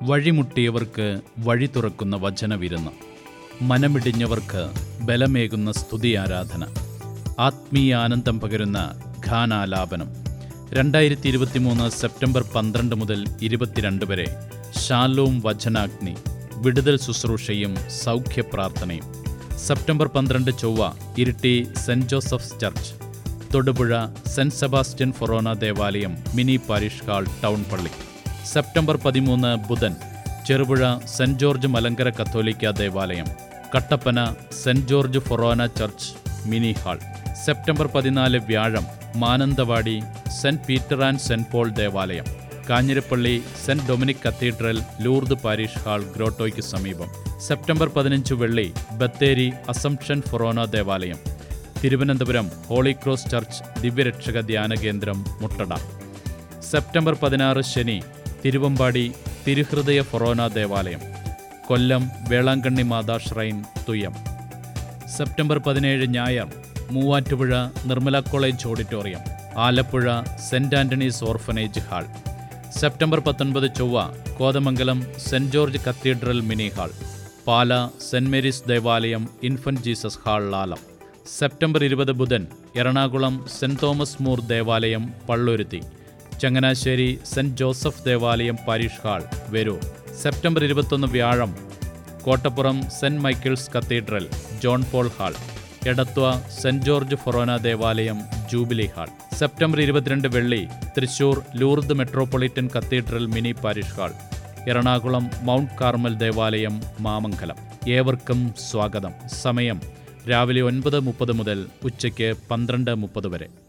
വഴിമുട്ടിയവർക്ക് വഴി തുറക്കുന്ന വചനവിരുന്ന് മനമിടിഞ്ഞവർക്ക് ബലമേകുന്ന സ്തുതി ആരാധന ആത്മീയ ആനന്ദം പകരുന്ന ഖാനാലാപനം രണ്ടായിരത്തി ഇരുപത്തിമൂന്ന് സെപ്റ്റംബർ പന്ത്രണ്ട് മുതൽ ഇരുപത്തിരണ്ട് വരെ ഷാലോം വചനാഗ്നി വിടുതൽ ശുശ്രൂഷയും സൗഖ്യ പ്രാർത്ഥനയും സെപ്റ്റംബർ പന്ത്രണ്ട് ചൊവ്വ Iritty saint Joseph's church Thodupuzha saint Sebastian forane ദേവാലയം മിനി പാരിഷ് ഹാൾ ടൗൺ പള്ളി സെപ്റ്റംബർ പതിമൂന്ന് ബുധൻ ചെറുപുഴ സെൻറ് ജോർജ് മലങ്കര കത്തോലിക്ക ദേവാലയം Kattappana saint George forane church mini hall September പതിനാല് വ്യാഴം Mananthavady saint Peter and saint Paul ദേവാലയം Kanjirappally saint Dominic cathedral Lourdes parish hall ഗ്രോട്ടോയ്ക്ക് സമീപം സെപ്റ്റംബർ പതിനഞ്ച് വെള്ളി ബത്തേരി അസംഷൻ ഫൊറോന ദേവാലയം തിരുവനന്തപുരം ഹോളി ക്രോസ് ചർച്ച് ദിവ്യരക്ഷക ധ്യാന കേന്ദ്രം മുട്ടട സെപ്റ്റംബർ പതിനാറ് ശനി തിരുവമ്പാടി തിരുഹൃദയ ഫൊറോന ദേവാലയം കൊല്ലം വേളാങ്കണ്ണി മാതാ ഷ്രൈൻ തുയ്യം സെപ്റ്റംബർ പതിനേഴ് ഞായർ Muvattupuzha Nirmala college auditorium Alappuzha saint Antony's orphanage hall September പത്തൊൻപത് ചൊവ്വ Kothamangalam saint George cathedral mini hall Pala saint Mary's ദേവാലയം infant Jesus hall Lalam September ഇരുപത് ബുധൻ എറണാകുളം സെൻറ് തോമസ് മൂർ ദേവാലയം പള്ളുരുത്തി ചങ്ങനാശ്ശേരി സെൻറ് ജോസഫ് ദേവാലയം പാരിഷ് ഹാൾ വെരൂർ സെപ്റ്റംബർ ഇരുപത്തൊന്ന് വ്യാഴം Kottappuram saint Michael's cathedral John Paul hall Edathua saint George forane ദേവാലയം ജൂബിലി ഹാൾ സെപ്റ്റംബർ ഇരുപത്തിരണ്ട് വെള്ളി Thrissur Lourdes metropolitan cathedral mini parish hall Ernakulam mount Carmel ദേവാലയം മാമംഗലം ഏവർക്കും സ്വാഗതം സമയം രാവിലെ ഒൻപത് മുപ്പത് മുതൽ ഉച്ചയ്ക്ക് പന്ത്രണ്ട് മുപ്പത് വരെ